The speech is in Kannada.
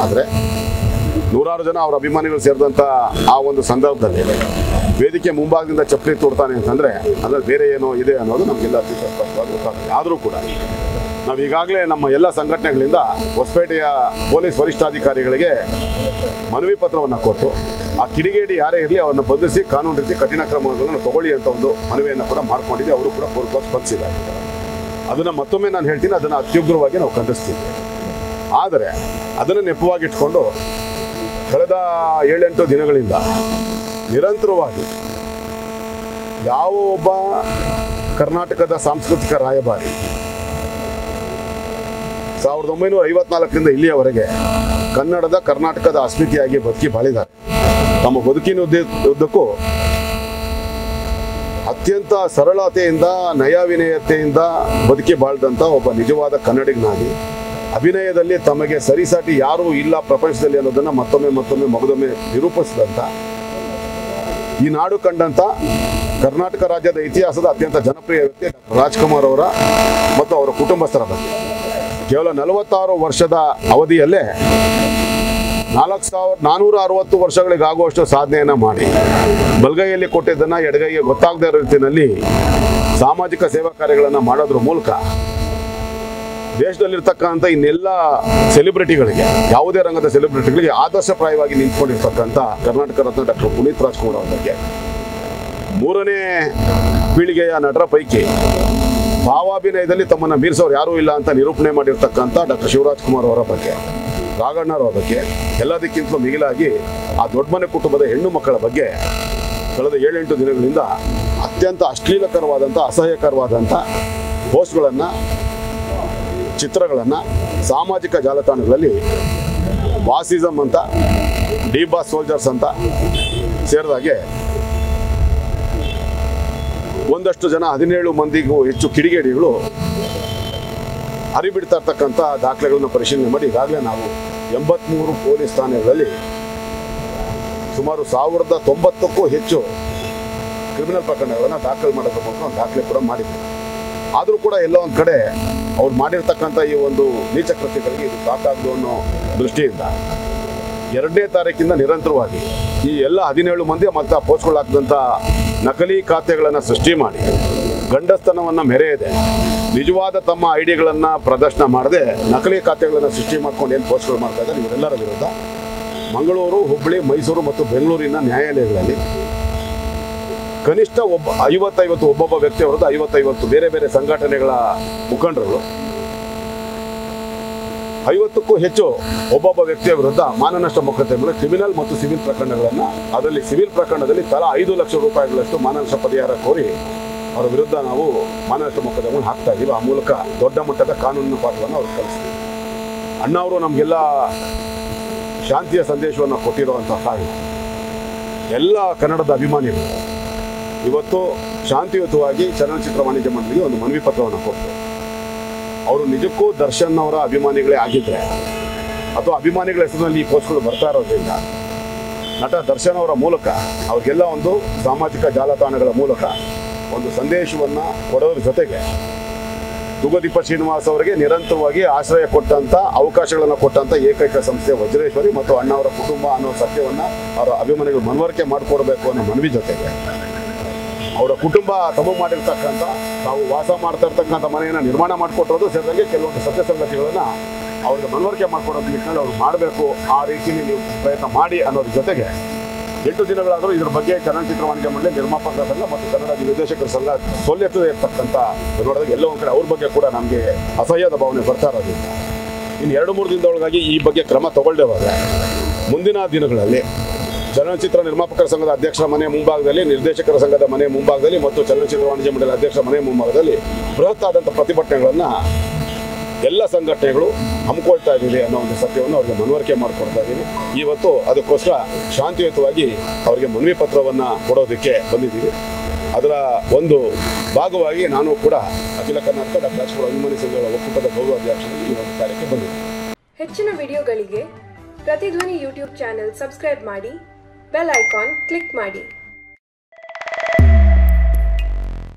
ಆದರೆ ನೂರಾರು ಜನ ಅವರ ಅಭಿಮಾನಿಗಳು ಸೇರಿದಂಥ ಆ ಒಂದು ಸಂದರ್ಭದಲ್ಲಿ ವೇದಿಕೆ ಮುಂಭಾಗದಿಂದ ಚಪ್ಪಲಿ ತೋಡ್ತಾನೆ ಅಂತಂದರೆ ಅದ್ರಲ್ಲಿ ಬೇರೆ ಏನೋ ಇದೆ ಅನ್ನೋದು ನಮಗೆಲ್ಲ ಅತಿ ಸ್ಪಷ್ಟವಾಗಿ ಗೊತ್ತಾಗುತ್ತೆ ಆದರೂ ಕೂಡ ನಾವು ಈಗಾಗಲೇ ನಮ್ಮ ಎಲ್ಲ ಸಂಘಟನೆಗಳಿಂದ ಹೊಸಪೇಟೆಯ ಪೊಲೀಸ್ ವರಿಷ್ಠಾಧಿಕಾರಿಗಳಿಗೆ ಮನವಿ ಪತ್ರವನ್ನು ಕೊಟ್ಟು ಆ ಕಿಡಿಗೇಡಿ ಯಾರೇ ಇರಲಿ ಅವರನ್ನ ಬಂಧಿಸಿ ಕಾನೂನು ರೀತಿ ಕಠಿಣ ಕ್ರಮಗಳನ್ನು ತಗೊಳ್ಳಿ ಅಂತ ಒಂದು ಮನವಿಯನ್ನು ಕೂಡ ಮಾಡ್ಕೊಂಡಿದ್ದೆ ಅವರು ಕೂಡ ಪೂರ್ವಕವಾಗಿ ಸ್ಪಂದಿಸಿದ್ದಾರೆ ಅದನ್ನು ಮತ್ತೊಮ್ಮೆ ನಾನು ಹೇಳ್ತೀನಿ ಅದನ್ನು ಅತ್ಯುಗ್ರವಾಗಿ ನಾವು ಖಂಡಿಸ್ತೀವಿ ಆದರೆ ಅದನ್ನು ನೆಪವಾಗಿಟ್ಕೊಂಡು ಕಳೆದ ಏಳೆಂಟು ದಿನಗಳಿಂದ ನಿರಂತರವಾಗಿ ಯಾವ ಒಬ್ಬ ಕರ್ನಾಟಕದ ಸಾಂಸ್ಕೃತಿಕ ರಾಯಭಾರಿ ಸಾವಿರದ ಒಂಬೈನೂರ ಐವತ್ನಾಲ್ಕರಿಂದ ಇಲ್ಲಿಯವರೆಗೆ ಕನ್ನಡದ ಕರ್ನಾಟಕದ ಅಸ್ಮಿತೆಯಾಗಿ ಬದುಕಿ ಬಾಳಿದ್ದಾರೆ ತಮ್ಮ ಬದುಕಿನ ಉದ್ದ- ಉದ್ದಕ್ಕೂ ಅತ್ಯಂತ ಸರಳತೆಯಿಂದ ನಯವಿನಯತೆಯಿಂದ ಬದುಕಿ ಬಾಳ್ದಂಥ ಒಬ್ಬ ನಿಜವಾದ ಕನ್ನಡಿಗನಾಗಿ ಅಭಿನಯದಲ್ಲಿ ತಮಗೆ ಸರಿಸಾಟಿ ಯಾರೂ ಇಲ್ಲ ಪ್ರಪಂಚದಲ್ಲಿ ಅನ್ನೋದನ್ನು ಮತ್ತೊಮ್ಮೆ ಮತ್ತೊಮ್ಮೆ ಮಗದೊಮ್ಮೆ ನಿರೂಪಿಸಿದಂಥ ಈ ನಾಡು ಕಂಡಂಥ ಕರ್ನಾಟಕ ರಾಜ್ಯದ ಇತಿಹಾಸದ ಅತ್ಯಂತ ಜನಪ್ರಿಯ ವ್ಯಕ್ತಿ ಡಾಕ್ಟರ್ ರಾಜ್ಕುಮಾರ್ ಅವರ ಮತ್ತು ಅವರ ಕುಟುಂಬಸ್ಥರ ಬಗ್ಗೆ ಕೇವಲ ನಲವತ್ತಾರು ವರ್ಷದ ಅವಧಿಯಲ್ಲೇ ನಾಲ್ಕು ಸಾವಿರ ನಾನೂರ ಅರವತ್ತು ವರ್ಷಗಳಿಗಾಗುವಷ್ಟು ಸಾಧನೆಯನ್ನು ಮಾಡಿ ಬಲಗೈಯಲ್ಲಿ ಕೊಟ್ಟಿದ್ದನ್ನು ಎಡಗೈಗೆ ಗೊತ್ತಾಗದೇ ಇರೋ ರೀತಿಯಲ್ಲಿ ಸಾಮಾಜಿಕ ಸೇವಾ ಕಾರ್ಯಗಳನ್ನು ಮಾಡೋದ್ರ ಮೂಲಕ ದೇಶದಲ್ಲಿರ್ತಕ್ಕಂಥ ಇನ್ನೆಲ್ಲ ಸೆಲೆಬ್ರಿಟಿಗಳಿಗೆ ಯಾವುದೇ ರಂಗದ ಸೆಲೆಬ್ರಿಟಿಗಳಿಗೆ ಆದರ್ಶಪ್ರಾಯವಾಗಿ ನಿಂತ್ಕೊಂಡಿರ್ತಕ್ಕಂಥ ಕರ್ನಾಟಕ ರತ್ನ ಡಾಕ್ಟರ್ ಪುನೀತ್ ರಾಜ್ಕುಮಾರ್ ಅವರ ಬಗ್ಗೆ ಮೂರನೇ ಪೀಳಿಗೆಯ ನಟರ ಪೈಕಿ ಭಾವಾಭಿನಯದಲ್ಲಿ ತಮ್ಮನ್ನು ಮೀರಿಸೋರು ಯಾರೂ ಇಲ್ಲ ಅಂತ ನಿರೂಪಣೆ ಮಾಡಿರ್ತಕ್ಕಂಥ ಡಾಕ್ಟರ್ ಶಿವರಾಜ್ ಕುಮಾರ್ ಅವರ ಬಗ್ಗೆ ರಾಘಣ್ಣರವರ ಬಗ್ಗೆ ಎಲ್ಲದಕ್ಕಿಂತಲೂ ಮಿಗಿಲಾಗಿ ಆ ದೊಡ್ಡಮನೆ ಕುಟುಂಬದ ಹೆಣ್ಣು ಮಕ್ಕಳ ಬಗ್ಗೆ ಕಳೆದ ಏಳೆಂಟು ದಿನಗಳಿಂದ ಅತ್ಯಂತ ಅಶ್ಲೀಲಕರವಾದಂಥ ಅಸಹ್ಯಕರವಾದಂಥ ಪೋಸ್ಟ್ಗಳನ್ನು ಚಿತ್ರಗಳನ್ನು ಸಾಮಾಜಿಕ ಜಾಲತಾಣಗಳಲ್ಲಿ ವಾಸಿಸಮ್ ಅಂತ ಡಿ ಬಾಸ್ ಸೋಲ್ಜರ್ಸ್ ಅಂತ ಸೇರಿದಾಗೆ ಒಂದಷ್ಟು ಜನ ಹದಿನೇಳು ಮಂದಿಗೂ ಹೆಚ್ಚು ಕಿಡಿಗೇಡಿಗಳು ಹರಿಬಿಡ್ತಾ ಇರ್ತಕ್ಕಂಥ ದಾಖಲೆಗಳನ್ನು ಪರಿಶೀಲನೆ ಮಾಡಿ ಈಗಾಗಲೇ ನಾವು ಎಂಬತ್ಮೂರು ಪೊಲೀಸ್ ಠಾಣೆಗಳಲ್ಲಿ ಸುಮಾರು ಸಾವಿರದ ತೊಂಬತ್ತಕ್ಕೂ ಹೆಚ್ಚು ಕ್ರಿಮಿನಲ್ ಪ್ರಕರಣಗಳನ್ನು ದಾಖಲು ಮಾಡೋದ್ರ ಮೂಲಕ ಒಂದು ದಾಖಲೆ ಕೂಡ ಮಾಡಿದ್ದೀವಿ ಆದರೂ ಕೂಡ ಎಲ್ಲೋ ಒಂದು ಕಡೆ ಅವ್ರು ಮಾಡಿರ್ತಕ್ಕಂಥ ಈ ಒಂದು ನೀಚ ಕೃತ್ಯಗಳಿಗೆ ಇದು ಸಾಕಾಗದು ಅನ್ನೋ ದೃಷ್ಟಿಯಿಂದ ಎರಡನೇ ತಾರೀಕಿಂದ ನಿರಂತರವಾಗಿ ಈ ಎಲ್ಲ ಹದಿನೇಳು ಮಂದಿ ಮತ್ತು ಪೋಸ್ಟ್ಗಳು ಹಾಕಿದಂಥ ನಕಲಿ ಖಾತೆಗಳನ್ನು ಸೃಷ್ಟಿ ಮಾಡಿ ಗಂಡಸ್ತನವನ್ನು ಮೆರೆಯದೆ ನಿಜವಾದ ತಮ್ಮ ಐಡಿಗಳನ್ನು ಪ್ರದರ್ಶನ ಮಾಡದೆ ನಕಲಿ ಖಾತೆಗಳನ್ನು ಸೃಷ್ಟಿ ಮಾಡ್ಕೊಂಡು ಏನು ಪೋಸ್ಟ್ಗಳು ಮಾಡ್ತಾ ಇದ್ದಾರೆ ಇವರೆಲ್ಲರ ವಿರುದ್ಧ ಮಂಗಳೂರು ಹುಬ್ಬಳ್ಳಿ ಮೈಸೂರು ಮತ್ತು ಬೆಂಗಳೂರಿನ ನ್ಯಾಯಾಲಯಗಳಲ್ಲಿ ಕನಿಷ್ಠ ಒಬ್ಬ ಐವತ್ತೈವತ್ತು ಒಬ್ಬೊಬ್ಬ ವ್ಯಕ್ತಿ ವಿರುದ್ಧ ಐವತ್ತೈವತ್ತು ಬೇರೆ ಬೇರೆ ಸಂಘಟನೆಗಳ ಮುಖಂಡರುಗಳು ಐವತ್ತಕ್ಕೂ ಹೆಚ್ಚು ಒಬ್ಬೊಬ್ಬ ವ್ಯಕ್ತಿಯ ವಿರುದ್ಧ ಮಾನನಷ್ಟ ಮೊಕದ್ದಮೆಗಳು ಕ್ರಿಮಿನಲ್ ಮತ್ತು ಸಿವಿಲ್ ಪ್ರಕರಣಗಳನ್ನು ಅದರಲ್ಲಿ ಸಿವಿಲ್ ಪ್ರಕರಣದಲ್ಲಿ ತಲಾ ಐದು ಲಕ್ಷ ರೂಪಾಯಿಗಳಷ್ಟು ಮಾನನಷ್ಟ ಪರಿಹಾರ ಕೋರಿ ಅವರ ವಿರುದ್ಧ ನಾವು ಮಾನನಷ್ಟ ಮೊಕದ್ದಮೆಗಳನ್ನು ಹಾಕ್ತಾ ಇದ್ದೀವಿ ಆ ಮೂಲಕ ದೊಡ್ಡ ಮಟ್ಟದ ಕಾನೂನಿನ ಪಾಠವನ್ನು ಅವ್ರು ಕಲಿಸ್ತೀವಿ ಅಣ್ಣ ಅವರು ನಮಗೆಲ್ಲ ಶಾಂತಿಯ ಸಂದೇಶವನ್ನು ಕೊಟ್ಟಿರುವಂಥ ಸಾಹಿತ್ಯ ಎಲ್ಲ ಕನ್ನಡದ ಅಭಿಮಾನಿಗಳು ಇವತ್ತು ಶಾಂತಿಯುತವಾಗಿ ಚಲನಚಿತ್ರ ವಾಣಿಜ್ಯ ಮಂಡಳಿಗೆ ಒಂದು ಮನವಿ ಪತ್ರವನ್ನು ಕೊಟ್ಟರು ಅವರು ನಿಜಕ್ಕೂ ದರ್ಶನ್ ಅವರ ಅಭಿಮಾನಿಗಳೇ ಆಗಿದ್ರೆ ಅಥವಾ ಅಭಿಮಾನಿಗಳ ಹೆಸರಿನಲ್ಲಿ ಈ ಪೋಸ್ಟ್ಗಳು ಬರ್ತಾ ಇರೋದ್ರಿಂದ ನಟ ದರ್ಶನ್ ಅವರ ಮೂಲಕ ಅವ್ರಿಗೆಲ್ಲ ಒಂದು ಸಾಮಾಜಿಕ ಜಾಲತಾಣಗಳ ಮೂಲಕ ಒಂದು ಸಂದೇಶವನ್ನು ಕೊಡೋದ್ರ ಜೊತೆಗೆ ತುಗದೀಪ ಶ್ರೀನಿವಾಸ್ ಅವರಿಗೆ ನಿರಂತರವಾಗಿ ಆಶ್ರಯ ಕೊಟ್ಟಂತ ಅವಕಾಶಗಳನ್ನು ಕೊಟ್ಟಂತ ಏಕೈಕ ಸಂಸ್ಥೆ ವಜ್ರೇಶ್ವರಿ ಮತ್ತು ಅಣ್ಣ ಅವರ ಕುಟುಂಬ ಅನ್ನೋ ಸತ್ಯವನ್ನ ಅವರ ಅಭಿಮಾನಿಗಳು ಮನವರಿಕೆ ಮಾಡಿಕೊಡ್ಬೇಕು ಅನ್ನೋ ಮನವಿ ಜೊತೆಗೆ ಅವರ ಕುಟುಂಬ ತಮಗೆ ಮಾಡಿರ್ತಕ್ಕಂಥ ತಾವು ವಾಸ ಮಾಡ್ತಾ ಇರ್ತಕ್ಕಂಥ ಮನೆಯನ್ನು ನಿರ್ಮಾಣ ಮಾಡಿಕೊಟ್ಟಿರೋದು ಸೇರಿದಂಗೆ ಕೆಲವೊಂದು ಸತ್ಯ ಸಂಗತಿಗಳನ್ನು ಅವ್ರಿಗೆ ಮನವರಿಕೆ ಮಾಡ್ಕೊಡೋದು ನಿಟ್ಟಿನಲ್ಲಿ ಅವ್ರು ಮಾಡಬೇಕು ಆ ರೀತಿಯಲ್ಲಿ ನೀವು ಪ್ರಯತ್ನ ಮಾಡಿ ಅನ್ನೋದ್ರ ಜೊತೆಗೆ ಎಂಟು ದಿನಗಳಾದರೂ ಇದ್ರ ಬಗ್ಗೆ ಚಲನಚಿತ್ರ ವಾಣಿಜ್ಯ ಮಂಡಳಿ ನಿರ್ಮಾಪಕರ ಸಂಘ ಮತ್ತು ಕನ್ನಡ ನಿರ್ದೇಶಕರ ಸಂಘ ಸೊಲ್ಲೆತ್ತದೇ ಇರ್ತಕ್ಕಂಥ ನೋಡಿದಾಗ ಎಲ್ಲೋ ಒಂದು ಕಡೆ ಅವ್ರ ಬಗ್ಗೆ ಕೂಡ ನಮಗೆ ಅಸಹ್ಯದ ಭಾವನೆ ಬರ್ತಾ ಇರೋದ್ರಿಂದ ಇನ್ನು ಎರಡು ಮೂರು ದಿನದೊಳಗಾಗಿ ಈ ಬಗ್ಗೆ ಕ್ರಮ ತಗೊಳ್ಳದೆ ಹೋದರೆ ಮುಂದಿನ ದಿನಗಳಲ್ಲಿ ಚಲನಚಿತ್ರ ನಿರ್ಮಾಪಕರ ಸಂಘದ ಅಧ್ಯಕ್ಷರ ಮನೆ ಮುಂಭಾಗದಲ್ಲಿ ನಿರ್ದೇಶಕರ ಸಂಘದ ಮನೆ ಮುಂಭಾಗದಲ್ಲಿ ಮತ್ತು ಚಲನಚಿತ್ರ ವಾಣಿಜ್ಯ ಮಂಡಳಿ ಅಧ್ಯಕ್ಷರ ಮನೆ ಮುಂಭಾಗದಲ್ಲಿ ಬೃಹತ್ ಆದಂಥ ಪ್ರತಿಭಟನೆಗಳನ್ನು ಎಲ್ಲ ಸಂಘಟನೆಗಳು ಹಮ್ಮಿಕೊಳ್ತಾ ಇದ್ದೀವಿ ಅನ್ನೋ ಒಂದು ಸತ್ಯವನ್ನು ಅವರಿಗೆ ಮನವರಿಕೆ ಮಾಡಿಕೊಡ್ತಾ ಇದ್ದೀವಿ ಇವತ್ತು ಅದಕ್ಕೋಸ್ಕರ ಶಾಂತಿಯುತವಾಗಿ ಅವರಿಗೆ ಮನವಿ ಪತ್ರವನ್ನು ಕೊಡೋದಕ್ಕೆ ಬಂದಿದ್ದೀವಿ ಅದರ ಒಂದು ಭಾಗವಾಗಿ ನಾನು ಕೂಡ ಅಖಿಲ ಕರ್ನಾಟಕ ಡಾಕ್ಟರ್ ರಾಜ್ಕುಮಾರ್ ಅಭಿಮಾನಿ ಸಂಘಗಳ ಒಕ್ಕೂಟದ ಗೌರವಾಧ್ಯಕ್ಷರಾಗಿ ಈ ಒಂದು ಕಾರ್ಯಕ್ಕೆ ಬಂದಿದ್ದೀನಿ ಹೆಚ್ಚಿನ ವಿಡಿಯೋಗಳಿಗೆ ಪ್ರತಿಧ್ವನಿ ಯೂಟ್ಯೂಬ್ ಚಾನೆಲ್ ಸಬ್ಸ್ಕ್ರೈಬ್ ಮಾಡಿ ಬೆಲ್ ಐಕಾನ್ ಕ್ಲಿಕ್ ಮಾಡಿ